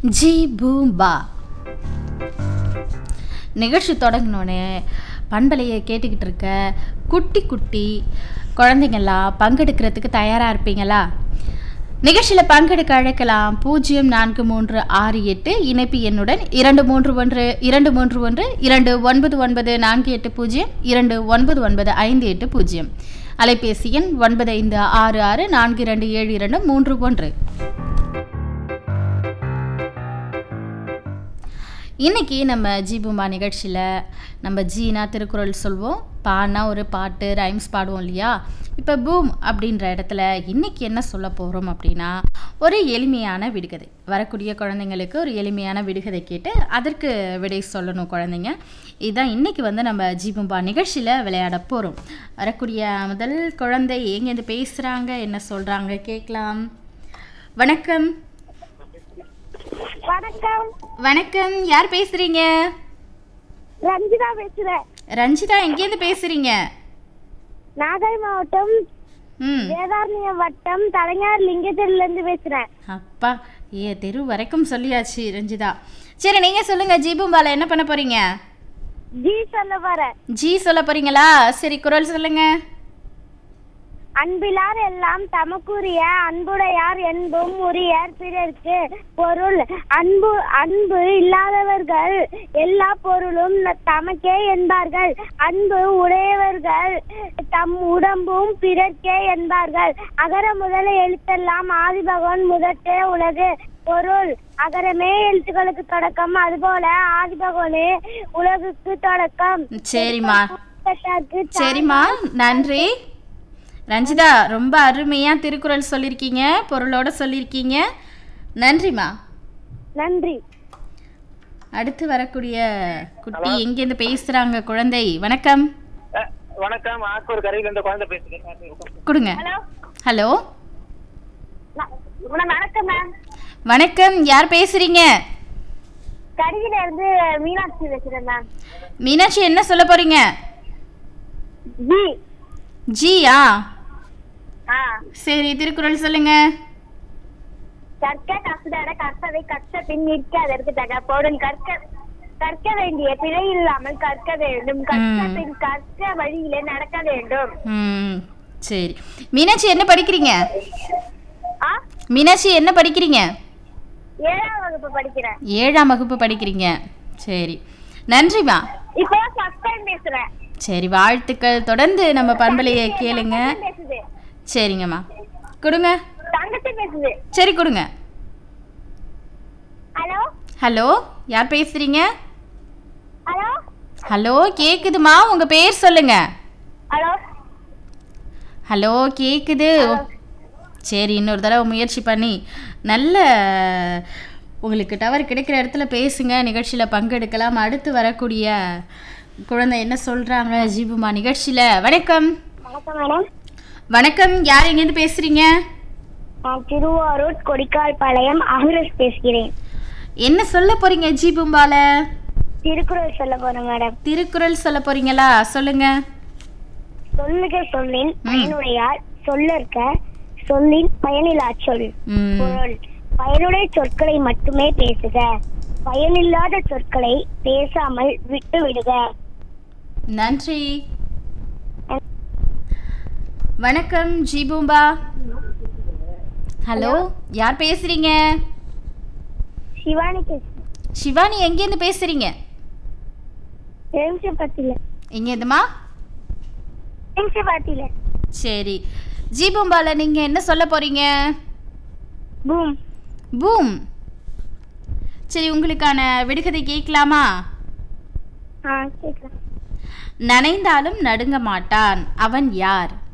G பூம்பா நிகழ்ச்சி தொடங்கினோடனே பண்பலையை கேட்டுக்கிட்டு இருக்க குட்டி குட்டி குழந்தைங்கள்லாம் பங்கெடுக்கிறதுக்கு தயாராக இருப்பீங்களா நிகழ்ச்சியில் பங்கெடுக்க அழைக்கலாம் பூஜ்ஜியம் நான்கு மூன்று ஆறு எட்டு இணைப்பு எண்ணுடன் இரண்டு மூன்று ஒன்று இரண்டு மூன்று ஒன்று இரண்டு ஒன்பது ஒன்பது நான்கு எட்டு பூஜ்ஜியம் இரண்டு ஒன்பது ஒன்பது ஐந்து எட்டு பூஜ்ஜியம் அலைபேசி எண் ஒன்பது ஐந்து ஆறு ஆறு நான்கு இரண்டு ஏழு இரண்டு மூன்று ஒன்று இன்னைக்கு நம்ம ஜீபுமா நிகழ்ச்சியில் நம்ம ஜீனா திருக்குறள் சொல்வோம் பானா ஒரு பாட்டு ரைம்ஸ் பாடுவோம் இல்லையா இப்போ பூம் அப்படின்ற இடத்துல இன்னைக்கு என்ன சொல்ல போகிறோம் அப்படின்னா ஒரு எளிமையான விடுகதை வரக்கூடிய குழந்தைங்களுக்கு ஒரு எளிமையான விடுகதை கேட்டு அதற்கு விடை சொல்லணும் குழந்தைங்க இதுதான் இன்னைக்கு வந்து நம்ம ஜீபும்பா நிகழ்ச்சியில் விளையாட போகிறோம் வரக்கூடிய முதல் குழந்தை எங்கேருந்து பேசுகிறாங்க என்ன சொல்கிறாங்க கேட்கலாம் வணக்கம் வணக்கம் வணக்கம் யார் பேசுறீங்க ரஞ்சிதா பேசுறேன் ரஞ்சிதா எங்கேருந்து பேசுறீங்க நாகை மாவட்டம் ம் வேதாரண்ய வட்டம் தலைஞர் லிங்கத்தில இருந்து பேசுறேன் அப்பா ஏ தெரு வரைக்கும் சொல்லியாச்சு ரஞ்சிதா சரி நீங்க சொல்லுங்க ஜீபும்பால என்ன பண்ண போறீங்க ஜி சொல்ல போறேன் ஜி சொல்ல போறீங்களா சரி குரல் சொல்லுங்க அன்பிலார் எல்லாம் தமக்குரிய அன்புடையார் என்பும் உரியர் பிறர்க்கு பொருள் அன்பு அன்பு இல்லாதவர்கள் எல்லா பொருளும் ந- தமக்கே என்பார்கள் அன்பு உடையவர்கள் தம் உடம்பும் பிறர்க்கே என்பார்கள் அகர முதல எழுத்தெல்லாம் ஆதிபகவன் முதற்றே உலகு பொருள் அகரமே எழுத்துக்களுக்கு தொடக்கம் அதுபோல ஆதிபகவனே உலகுக்கு தொடக்கம் சரிம்மா பெற்றார்க்கு சரிம்மா நன்றி ரஞ்சிதா ரொம்ப அருமையா திருக்குறள் சொல்லியிருக்கீங்க பொருளோட சொல்லியிருக்கீங்க நன்றிம்மா நன்றி அடுத்து வரக்கூடிய குட்டி எங்கேருந்து பேசுறாங்க குழந்தை வணக்கம் அஹ், வணக்கம் ஆக்கூர் கரையில இருந்து குழந்தை பேசுகிறேன் கொடுங்க ஹலோ ஹலோ வணக்கம் மேம் வணக்கம் யார் பேசுறீங்க கடியில இருந்து மீனாட்சி பேசுறேன் மேம் மீனாட்சி என்ன சொல்ல போறீங்க ஜி ஜியா ஆ சரி திருக்குறள் சொல்லுங்க கற்க கசதட கற்பதை கற்ற பின் நிற்க அதற்கு தக பொருள் கற்க கற்க வேண்டிய பிழை இல்லாமல் கற்க வேண்டும் கற்ற ம். பின் கற்ற வழியிலே நடக்க வேண்டும் ம் சரி மீனாட்சி என்ன படிக்கிறீங்க ஆ மீனாட்சி என்ன படிக்கிறீங்க ஏழாம் வகுப்பு படிக்கிறேன் ஏழாம் வகுப்பு படிக்கிறீங்க சரி நன்றிம்மா இப்போ ஃபர்ஸ்ட் டைம் பேசுறேன் சரி வாழ்த்துக்கள் தொடர்ந்து நம்ம பண்பலையை கேளுங்க தங்கச்சி பேசுது சரிங்கம்மா கொடுங்க தங்கச்சி பேசுது சரி கொடுங்க ஹலோ ஹலோ யார் பேசுறீங்க ஹலோ ஹலோ கேக்குதுமா உங்க பேர் சொல்லுங்க ஹலோ ஹலோ கேக்குது சரி இன்னொரு தடவை முயற்சி பண்ணி நல்ல உங்களுக்கு டவர் கிடைக்கிற இடத்துல பேசுங்க நிகழ்ச்சியில் பங்கெடுக்கலாம் அடுத்து வரக்கூடிய குழந்தை என்ன சொல்கிறாங்க ஜீபுமா நிகழ்ச்சியில் வணக்கம் வணக்கம் மேடம் வணக்கம் யார் எங்கேருந்து பேசுகிறீங்க நான் திருவாரூர் கொடிக்கால் பாளையம் அகுரஸ் பேசுகிறேன் என்ன சொல்ல போகிறீங்க ஜீபும்பால திருக்குறள் சொல்ல போறேன் மேடம் திருக்குறள் சொல்ல போகிறீங்களா சொல்லுங்க சொல்லுக சொல்லின் பயனுடையார் சொல்லற்க சொல்லின் பயனில்லா சொல் ம் பொருள் பயனுடைய சொற்களை மட்டுமே பேசுக பயனில்லாத சொற்களை பேசாமல் விட்டு விடுக நன்றி வணக்கம் ஜீபூம்பா ஹலோ யார் பேசுறீங்க சிவானி பேசு சிவானி எங்கேருந்து பேசுறீங்க எம்சிபாத்தில எங்கேருந்துமா எம்சிபாத்தில சரி ஜீபூம்பால நீங்க என்ன சொல்ல போறீங்க பூம் பூம் சரி உங்களுக்கான விடுகதை கேட்கலாமா ஆ கேட்கலாம் நனைந்தாலும் நடுங்க மாட்டான் அவன் யார்